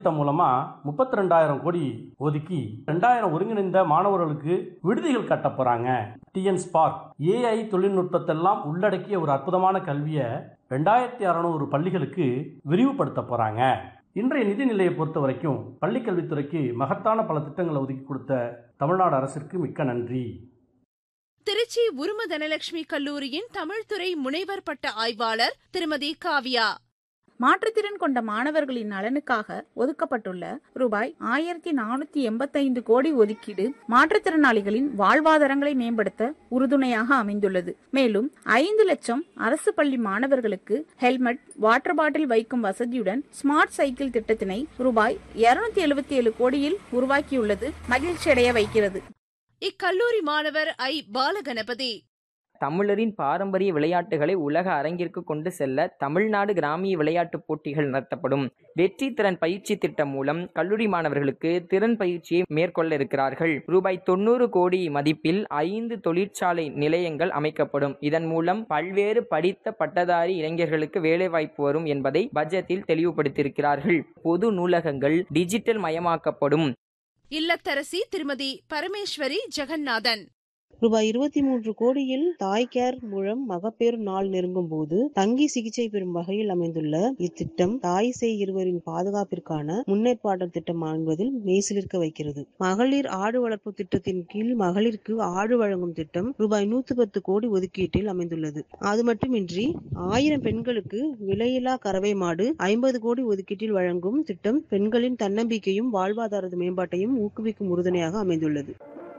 திட்டம் மூலமா முப்பத்தி ரெண்டாயிரம் கோடி ஒதுக்கி ரெண்டாயிரம் ஒருங்கிணைந்த மாணவர்களுக்கு விடுதிகள் கட்ட போறாங்க டிஎன் ஸ்பார்க் ஏஐ தொழில்நுட்பத்தெல்லாம் உள்ளடக்கிய ஒரு அற்புதமான கல்வியை ரெண்டாயிரத்தி அறநூறு பள்ளிகளுக்கு விரிவுபடுத்த போறாங்க இன்றைய நிதி நிலையை பொறுத்த வரைக்கும் பள்ளிக்கல்வித்துறைக்கு மகத்தான பல திட்டங்களை ஒதுக்கி கொடுத்த தமிழ்நாடு அரசிற்கு மிக்க நன்றி திருச்சி உரும தனலட்சுமி கல்லூரியின் தமிழ்துறை முனைவர் பட்ட ஆய்வாளர் திருமதி காவ்யா மாற்றுத்திறன் கொண்ட மாணவர்களின் நலனுக்காக ஒதுக்கப்பட்டுள்ள ரூபாய் ஆயிரத்தி நானூத்தி எண்பத்தைந்து கோடி ஒதுக்கீடு மாற்றுத்திறனாளிகளின் வாழ்வாதாரங்களை மேம்படுத்த உறுதுணையாக அமைந்துள்ளது மேலும் ஐந்து லட்சம் அரசு பள்ளி மாணவர்களுக்கு ஹெல்மெட் வாட்டர் பாட்டில் வைக்கும் வசதியுடன் ஸ்மார்ட் சைக்கிள் திட்டத்தினை ரூபாய் இருநூத்தி எழுபத்தி ஏழு கோடியில் உருவாக்கியுள்ளது மகிழ்ச்சியடைய வைக்கிறது இக்கல்லூரி மாணவர் ஐ பாலகணபதி தமிழரின் பாரம்பரிய விளையாட்டுகளை உலக அரங்கிற்கு கொண்டு செல்ல தமிழ்நாடு கிராமிய விளையாட்டுப் போட்டிகள் நடத்தப்படும் வெற்றி திறன் பயிற்சி திட்டம் மூலம் கல்லூரி மாணவர்களுக்கு திறன் பயிற்சியை மேற்கொள்ள இருக்கிறார்கள் ரூபாய் தொண்ணூறு கோடி மதிப்பில் ஐந்து தொழிற்சாலை நிலையங்கள் அமைக்கப்படும் இதன் மூலம் பல்வேறு படித்த பட்டதாரி இளைஞர்களுக்கு வேலைவாய்ப்பு வரும் என்பதை பட்ஜெட்டில் தெளிவுபடுத்தியிருக்கிறார்கள் பொது நூலகங்கள் டிஜிட்டல் மயமாக்கப்படும் இல்லத்தரசி திருமதி பரமேஸ்வரி ஜெகநாதன் ரூபாய் இருபத்தி மூன்று கோடியில் தாய் கேர் மூலம் மகப்பேறு நாள் நெருங்கும் போது தங்கி சிகிச்சை பெறும் வகையில் அமைந்துள்ள இத்திட்டம் தாய் சேய் இருவரின் பாதுகாப்பிற்கான முன்னேற்பாட்டல் திட்டம் என்பதில் மெய்சிலிருக்க வைக்கிறது மகளிர் ஆடு வளர்ப்பு திட்டத்தின் கீழ் மகளிருக்கு ஆடு வழங்கும் திட்டம் ரூபாய் நூத்தி பத்து கோடி ஒதுக்கீட்டில் அமைந்துள்ளது அது மட்டுமின்றி ஆயிரம் பெண்களுக்கு விலையில்லா கறவை மாடு ஐம்பது கோடி ஒதுக்கீட்டில் வழங்கும் திட்டம் பெண்களின் தன்னம்பிக்கையும் வாழ்வாதார மேம்பாட்டையும் ஊக்குவிக்கும் உறுதுணையாக அமைந்துள்ளது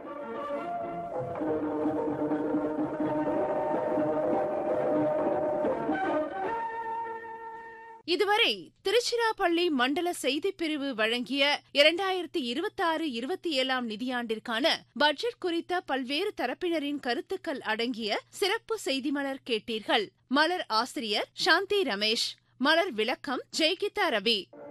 இதுவரை திருச்சிராப்பள்ளி மண்டல செய்திப் பிரிவு வழங்கிய இரண்டாயிரத்தி இருபத்தாறு இருபத்தி ஏழாம் நிதியாண்டிற்கான பட்ஜெட் குறித்த பல்வேறு தரப்பினரின் கருத்துக்கள் அடங்கிய சிறப்பு செய்தி மலர் கேட்டீர்கள் மலர் ஆசிரியர் சாந்தி ரமேஷ் மலர் விளக்கம் ஜெய்கிதா ரவி